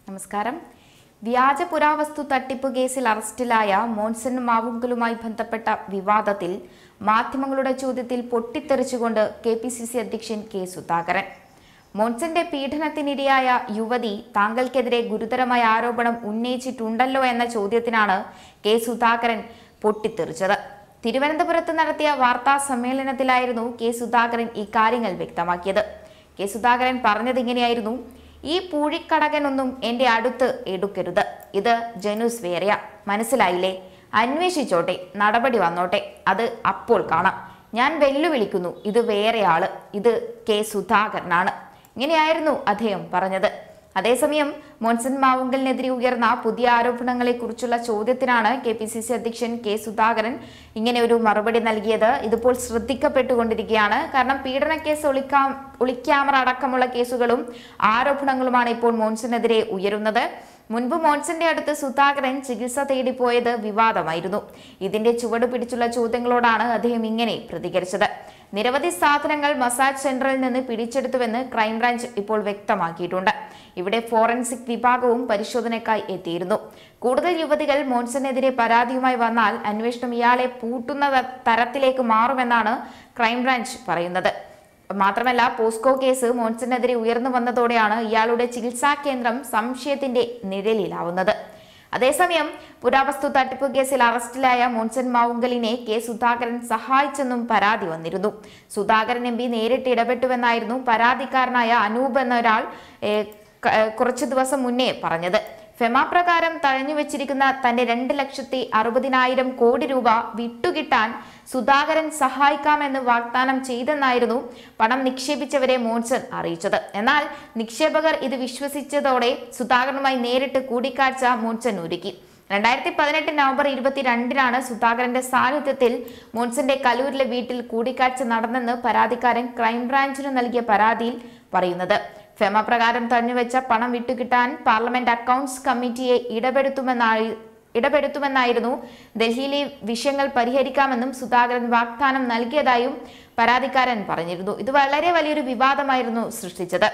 നമസ്കാരം വ്യാജ പുരാവസ്തു തട്ടിപ്പ് കേസിൽ അറസ്റ്റിലായ മോൻസൺ മാവുങ്കലുമായി ബന്ധപ്പെട്ട വിവാദത്തിൽ മാധ്യമങ്ങളുടെ ചോദ്യത്തിൽ പൊട്ടിത്തെറിച്ചുകൊണ്ട് കെ പി സി സി അധ്യക്ഷൻ കെ സുധാകരൻ മോൻസന്റെ പീഡനത്തിനിരയായ യുവതി താങ്കൾക്കെതിരെ ഗുരുതരമായ ആരോപണം ഉന്നയിച്ചിട്ടുണ്ടല്ലോ എന്ന ചോദ്യത്തിനാണ് കെ സുധാകരൻ പൊട്ടിത്തെറിച്ചത് തിരുവനന്തപുരത്ത് നടത്തിയ വാർത്താ സമ്മേളനത്തിലായിരുന്നു കെ സുധാകരൻ ഇക്കാര്യങ്ങൾ വ്യക്തമാക്കിയത് കെ സുധാകരൻ പറഞ്ഞത് ഇങ്ങനെയായിരുന്നു ഈ പൂഴിക്കടകനൊന്നും എന്റെ അടുത്ത് എടുക്കരുത് ഇത് ജനുസ് വേറെയാ മനസ്സിലായില്ലേ അന്വേഷിച്ചോട്ടെ നടപടി വന്നോട്ടെ അത് അപ്പോൾ കാണാം ഞാൻ വെല്ലുവിളിക്കുന്നു ഇത് വേറെ ആള് ഇത് കെ സുധാകരനാണ് ഇങ്ങനെയായിരുന്നു അദ്ദേഹം പറഞ്ഞത് അതേസമയം മോൻസൺ മാവുങ്കലിനെതിരെ ഉയർന്ന പുതിയ ആരോപണങ്ങളെക്കുറിച്ചുള്ള ചോദ്യത്തിനാണ് കെ പി സി സി അധ്യക്ഷൻ കെ സുധാകരൻ ഇങ്ങനെ ഒരു മറുപടി നൽകിയത് ഇതിപ്പോൾ ശ്രദ്ധിക്കപ്പെട്ടുകൊണ്ടിരിക്കുകയാണ് കാരണം പീഡനക്കേസ് ഒളിക്കാ ഒളിക്യാമറ അടക്കമുള്ള കേസുകളും ആരോപണങ്ങളുമാണ് ഇപ്പോൾ മോൻസനെതിരെ ഉയരുന്നത് മുൻപ് മോൻസന്റെ അടുത്ത് സുധാകരൻ ചികിത്സ തേടി പോയത് വിവാദമായിരുന്നു ഇതിന്റെ ചുവട് പിടിച്ചുള്ള ചോദ്യങ്ങളോടാണ് അദ്ദേഹം ഇങ്ങനെ പ്രതികരിച്ചത് നിരവധി സാധനങ്ങൾ മസാജ് സെന്ററിൽ നിന്ന് പിടിച്ചെടുത്തുവെന്ന് ക്രൈംബ്രാഞ്ച് ഇപ്പോൾ വ്യക്തമാക്കിയിട്ടുണ്ട് ഇവിടെ ഫോറൻസിക് വിഭാഗവും പരിശോധനയ്ക്കായി എത്തിയിരുന്നു കൂടുതൽ യുവതികൾ മോൻസനെതിരെ പരാതിയുമായി വന്നാൽ അന്വേഷണം ഇയാളെ പൂട്ടുന്ന ത- തരത്തിലേക്ക് മാറുമെന്നാണ് ക്രൈംബ്രാഞ്ച് പറയുന്നത് മാത്രമല്ല പോസ്കോ കേസ് മോൻസനെതിരെ ഉയർന്നു വന്നതോടെയാണ് ഇയാളുടെ ചികിത്സാ കേന്ദ്രം സംശയത്തിന്റെ നിഴലിലാവുന്നത് അതേസമയം പുരാവസ്തു തട്ടിപ്പ് കേസിൽ അറസ്റ്റിലായ മോൻസൻ മാവുങ്കലിനെ കെ സുധാകരൻ സഹായിച്ചെന്നും പരാതി വന്നിരുന്നു സുധാകരൻ എം പി നേരിട്ട് ഇടപെട്ടുവെന്നായിരുന്നു പരാതിക്കാരനായ അനൂപ് എന്ന ഒരാൾ ഏഹ്, ക- ഏഹ്, കുറച്ചു ദിവസം മുന്നേ പറഞ്ഞത് ഫെമ പ്രകാരം തഴഞ്ഞു വെച്ചിരിക്കുന്ന തന്റെ രണ്ട് ലക്ഷത്തി അറുപതിനായിരം കോടി രൂപ വിട്ടുകിട്ടാൻ സുധാകരൻ സഹായിക്കാമെന്ന് വാഗ്ദാനം ചെയ്തെന്നായിരുന്നു പണം നിക്ഷേപിച്ചവരെ മോൻസൺ അറിയിച്ചത് എന്നാൽ നിക്ഷേപകർ ഇത് വിശ്വസിച്ചതോടെ സുധാകരനുമായി നേരിട്ട് കൂടിക്കാഴ്ച മോൻസൺ ഒരുക്കി രണ്ടായിരത്തി പതിനെട്ട് നവംബർ ഇരുപത്തിരണ്ടിനാണ് സുധാകരന്റെ സാന്നിധ്യത്തിൽ മോൻസന്റെ കലൂരിലെ വീട്ടിൽ കൂടിക്കാഴ്ച നടന്നെന്ന് പരാതിക്കാരൻ ക്രൈംബ്രാഞ്ചിന് നൽകിയ പരാതിയിൽ പറയുന്നത് ഫെമ പ്രകാരം തടഞ്ഞുവെച്ച പണം വിട്ടുകിട്ടാൻ പാർലമെന്റ് അക്കൗണ്ട്സ് കമ്മിറ്റിയെ ഇടപെടുത്തുമെന്നായി ഇടപെടുത്തുമെന്നായിരുന്നു ഡൽഹിയിലെ വിഷയങ്ങൾ പരിഹരിക്കാമെന്നും സുധാകരൻ വാഗ്ദാനം നൽകിയതായും പരാതിക്കാരൻ പറഞ്ഞിരുന്നു ഇത് വളരെ വലിയൊരു വിവാദമായിരുന്നു സൃഷ്ടിച്ചത്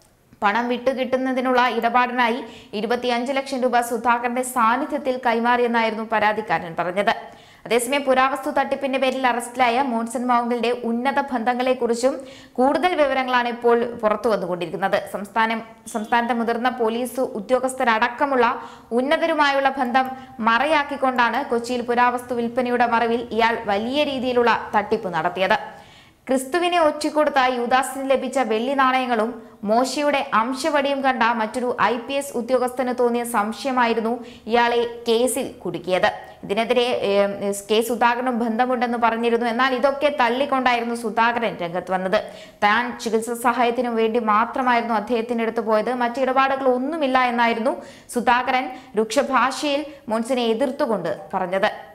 പണം വിട്ടുകിട്ടുന്നതിനുള്ള ഇടപാടിനായി ഇരുപത്തിയഞ്ച് ലക്ഷം രൂപ സുധാകരന്റെ സാന്നിധ്യത്തിൽ കൈമാറിയെന്നായിരുന്നു പരാതിക്കാരൻ പറഞ്ഞത് അതേസമയം പുരാവസ്തു തട്ടിപ്പിന്റെ പേരിൽ അറസ്റ്റിലായ മോൺസൺ മൗങ്കലിന്റെ ഉന്നത ബന്ധങ്ങളെക്കുറിച്ചും കൂടുതൽ വിവരങ്ങളാണ് ഇപ്പോൾ പുറത്തു വന്നുകൊണ്ടിരിക്കുന്നത് സംസ്ഥാനം സംസ്ഥാനത്തെ മുതിർന്ന പോലീസ് ഉദ്യോഗസ്ഥരടക്കമുള്ള ഉന്നതരുമായുള്ള ബന്ധം മറയാക്കിക്കൊണ്ടാണ് കൊച്ചിയിൽ പുരാവസ്തു വിൽപ്പനയുടെ മറവിൽ ഇയാൾ വലിയ രീതിയിലുള്ള തട്ടിപ്പ് നടത്തിയത് ക്രിസ്തുവിനെ ഒറ്റിക്കൊടുത്ത യൂദാസിന് ലഭിച്ച വെള്ളി നാണയങ്ങളും മോശയുടെ അംശവടിയും കണ്ട മറ്റൊരു ഐ പി എസ് ഉദ്യോഗസ്ഥന് തോന്നിയ സംശയമായിരുന്നു ഇയാളെ കേസിൽ കുടുക്കിയത് ഇതിനെതിരെ ഏം, കെ സുധാകരനും ബന്ധമുണ്ടെന്ന് പറഞ്ഞിരുന്നു എന്നാൽ ഇതൊക്കെ തള്ളിക്കൊണ്ടായിരുന്നു സുധാകരൻ രംഗത്ത് വന്നത് താൻ ചികിത്സാ സഹായത്തിനു വേണ്ടി മാത്രമായിരുന്നു അദ്ദേഹത്തിന്റെ അടുത്ത് പോയത് മറ്റ് ഇടപാടുകൾ ഒന്നുമില്ല എന്നായിരുന്നു സുധാകരൻ രൂക്ഷഭാഷയിൽ മോൻസിനെ എതിർത്തുകൊണ്ട് പറഞ്ഞത്